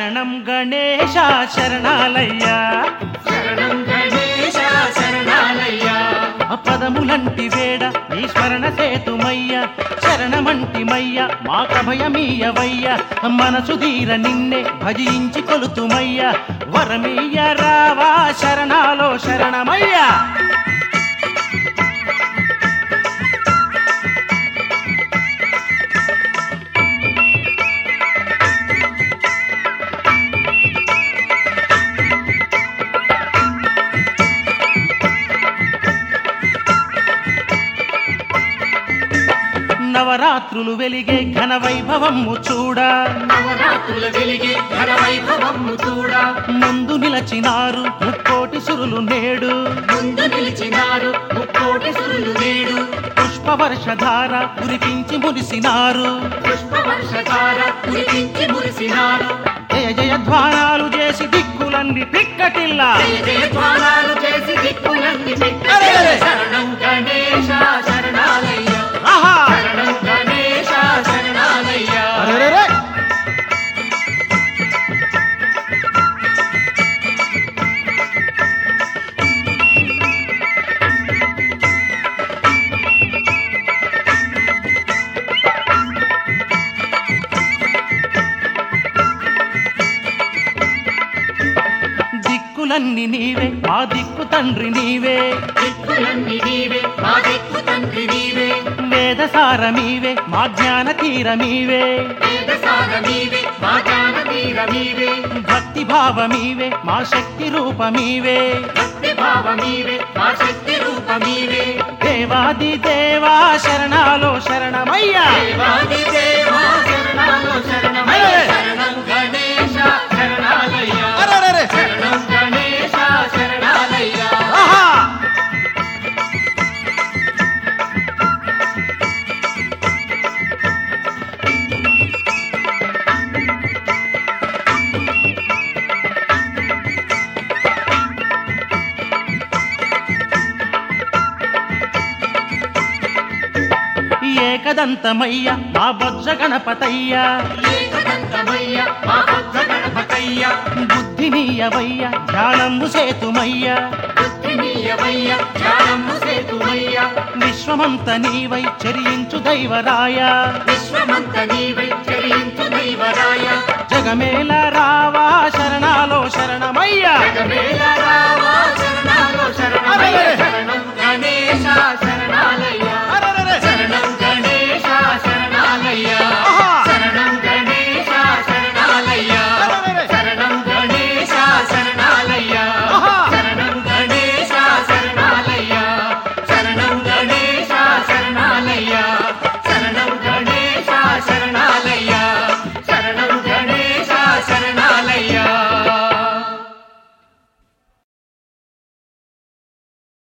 శరణం గణేశ శరణాలయ్యా శరణం గణేశ శరణాలయ్యా పదములంటి వేడ నీ స్మరణ సేతుమయ్య శరణమంటి మయ్య మాకభయమీయవయ్య మనసు తీర నిన్నే భజించి కొలుతుమయ్య వరమీయ రావా శరణాలో శరణమయ్యా నవరాత్రులు వెలిగే ఘన వైభవము చూడా నవరాత్రుల వెలిగే ఘన వైభవము చూడ ముందు నిలచినారు ముక్కోటి సురులు నేడు ముందు నిలిచినారు ముక్కోటి సురులు నేడు పుష్పవర్షధార కురిపించి మురిసినారు పుష్పవర్షధార కురిపించి మురిసినారు జయ జయ ధ్వానాలు చేసి దిక్కులన్నీ పిక్కటిల్లా జయ జయ ధ్వానాలు చేసి దిక్కులన్నీ అరే, అరే. శరణం గణేశ శరణాలయ్య ఆహా శరణం గణేశ శరణాలయ్య అరెరెరె. దిక్కులన్నీ నీవే మా దిక్కు తండ్రి నీవే దిక్కులన్నీ నీవే మా దిక్కు తండ్రి నీవే వేదసారమీవే మా జ్ఞాన తీరమీవే వేదసార నీవే మా జ్ఞాన తీర నీవే భక్తి భావమీవే మా శక్తి రూపమీవే భక్తి భావమీవే మా శక్తి రూపమీవే దేవాది దేవా శరణాలో శరణమయ్యా దేవాది దేవా శరణాలో శరణమయ్య శరణం గణేశ శరణాలయ్య అరెరెరె. శరణం గణేశ శరణాలయ్య ఆహా ఏకదంతమయ్య మా బొజ్జ గణపతయ్య ఏకదంతమయ్య మా బుద్ధ గణపతయ్య బుద్ధినీయవయ్య ధ్యానము సేతుమయ్య బుద్ధినీయమయ్య జ్ఞానము సేతుమయ్య విశ్వమంత నీవై చరించు దైవరాయ విశ్వమంత నీవై